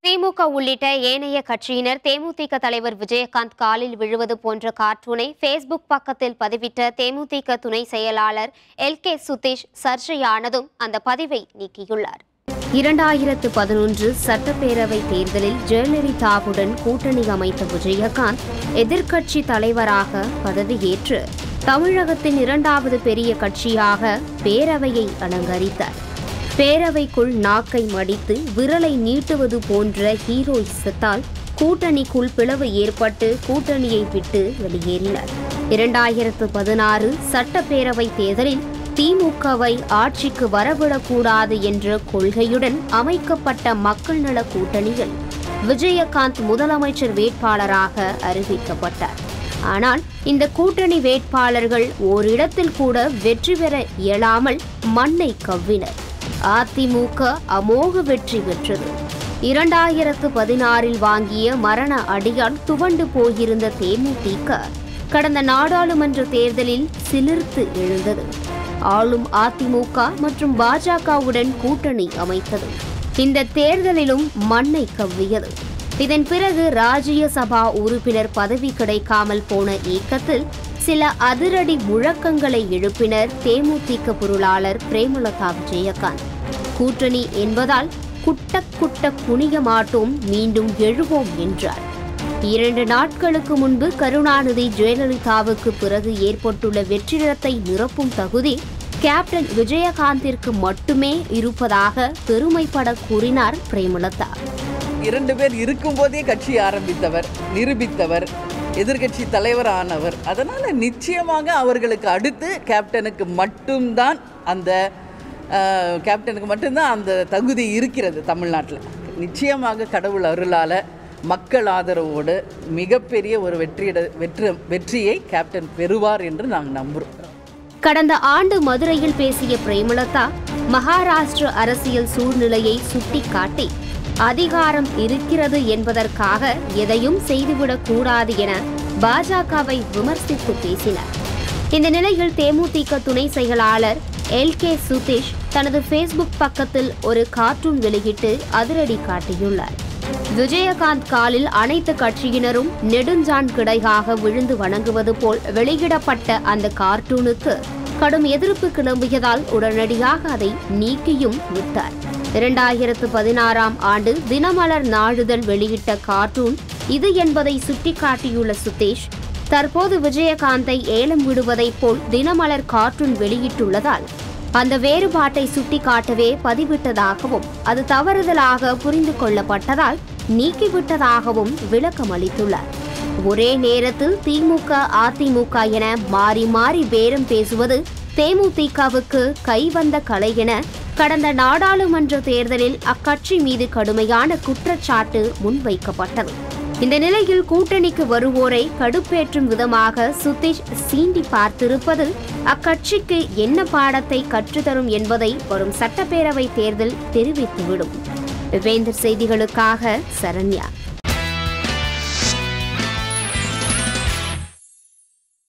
திமுக உள்ளிட்ட ஏனைய கட்சியினர் தேமுதிக தலைவர் விஜயகாந்த் காலில் விழுவது போன்ற கார்ட்டூனை ஃபேஸ்புக் பக்கத்தில் பதிவிட்ட தேமுதிக துணை செயலாளர் எல் கே சுதீஷ் சர்ச்சையானதும் அந்த பதிவை நீக்கியுள்ளார் இரண்டாயிரத்து பதினொன்று சட்டப்பேரவை தேர்தலில் ஜெயலலிதாவுடன் கூட்டணி அமைத்த விஜயகாந்த் எதிர்க்கட்சி தலைவராக பதவியேற்று தமிழகத்தின் இரண்டாவது பெரிய கட்சியாக பேரவையை அலங்கரித்தார் பேரவைக்குள் நாக்கை மடித்து விரலை நீட்டுவது போன்ற ஹீரோயிசத்தால் கூட்டணிக்குள் பிளவு ஏற்பட்டு கூட்டணியை விட்டு வெளியேறினர் இரண்டாயிரத்து பதினாறு சட்டப்பேரவை தேர்தலில் திமுகவை ஆட்சிக்கு வரவிடக்கூடாது என்ற கொள்கையுடன் அமைக்கப்பட்ட மக்கள் நல கூட்டணியில் விஜயகாந்த் முதலமைச்சர் வேட்பாளராக அறிவிக்கப்பட்டார் ஆனால் இந்த கூட்டணி வேட்பாளர்கள் ஓரிடத்தில் கூட வெற்றி பெற இயலாமல் மண்ணை கவ்வினர் அதிமுக அமோக வெற்றி பெற்றது இரண்டாயிரத்து பதினாறில் வாங்கிய மரண அடியால் துவண்டு போயிருந்த தேமுதிக கடந்த நாடாளுமன்ற தேர்தலில் சிலிர்த்து எழுந்தது ஆளும் அதிமுக மற்றும் பாஜகவுடன் கூட்டணி அமைத்தது இந்த தேர்தலிலும் மண்ணை கவ்வியது இதன் பிறகு ராஜ்யசபா உறுப்பினர் பதவி கிடைக்காமல் போன ஏக்கத்தில் சில அதிரடி முழக்கங்களை எழுப்பினர் தேமுதிக பொருளாளர் பிரேமலதா விஜயகாந்த் கூட்டணி என்பதால் குட்ட குட்ட குனிய மாட்டோம் மீண்டும் எழுவோம் என்றார் இரண்டு நாட்களுக்கு முன்பு கருணாநிதி ஜெயலலிதாவுக்கு பிறகு ஏற்பட்டுள்ள வெற்றிடத்தை நிரப்பும் தகுதி கேப்டன் விஜயகாந்திற்கு மட்டுமே இருப்பதாக பெருமைப்பட கூறினார் பிரேமலதா இரண்டு பேர் இருக்கும்போதே கட்சி ஆரம்பித்தவர் நிரூபித்தவர் எதிர்க்கட்சி தலைவர் ஆனவர் அதனால் நிச்சயமாக அவர்களுக்கு அடுத்து கேப்டனுக்கு மட்டும்தான் அந்த அஹ், கேப்டனுக்கு மட்டும்தான் அந்த தகுதி இருக்கிறது தமிழ்நாட்டில் நிச்சயமாக கடவுள் அருளால் மக்கள் ஆதரவோடு மிகப்பெரிய ஒரு வெற்றியிட வெற்றி வெற்றியை கேப்டன் பெறுவார் என்று நாங்கள் நம்புகிறோம் கடந்த ஆண்டு மதுரையில் பேசிய பிரேமலதா மகாராஷ்டிர அரசியல் சூழ்நிலையை சுட்டிக்காட்டி அதிகாரம் இருக்கிறது என்பதற்காக எதையும் செய்துவிடக் கூடாது என பாஜகவை விமர்சித்து பேசினார் இந்த நிலையில் தேமுதிக துணை செயலாளர் எல் கே சுதீஷ் தனது ஃபேஸ்புக் பக்கத்தில் ஒரு கார்ட்டூன் வெளியிட்டு அதிரடி காட்டியுள்ளார் விஜயகாந்த் காலில் அனைத்து கட்சியினரும் நெடுஞ்சான் கிடையாக விழுந்து வணங்குவது போல் வெளியிடப்பட்ட அந்த கார்ட்டூனுக்கு கடும் எதிர்ப்பு கிளம்பியதால் உடனடியாக அதை நீக்கியும் விட்டார் இரண்டாயிரத்து பதினாறாம் ஆண்டு தினமலர் நாளிதழ் வெளியிட்ட கார்ட்டூன் இது என்பதை சுட்டிக்காட்டியுள்ள சுதேஷ் தற்போது விஜயகாந்தை ஏலம் விடுவதைப் போல் தினமலர் கார்ட்டூன் வெளியிட்டுள்ளதால் அந்த வேறுபாட்டை சுட்டிக்காட்டவே பதிவிட்டதாகவும் அது தவறுதலாக புரிந்து கொள்ளப்பட்டதால் நீக்கிவிட்டதாகவும் விளக்கம் அளித்துள்ளார் ஒரே நேரத்தில் திமுக அதிமுக என மாறி மாறி பேரம் பேசுவது தேமுதிகவுக்கு கைவந்த கலை என கடந்த நாடாளுமன்ற தேர்தலில் அக்கட்சி மீது கடுமையான குற்றச்சாட்டு முன்வைக்கப்பட்டது இந்த நிலையில் கூட்டணிக்கு வருவோரை கடுப்பேற்றும் விதமாக சுதீஷ் சீண்டி பார்த்திருப்பது அக்கட்சிக்கு என்ன பாடத்தை கற்றுத்தரும் என்பதை வரும் சட்டப்பேரவை தேர்தல் தெரிவித்துவிடும் வேந்தர் செய்திகளுக்காக சரண்யா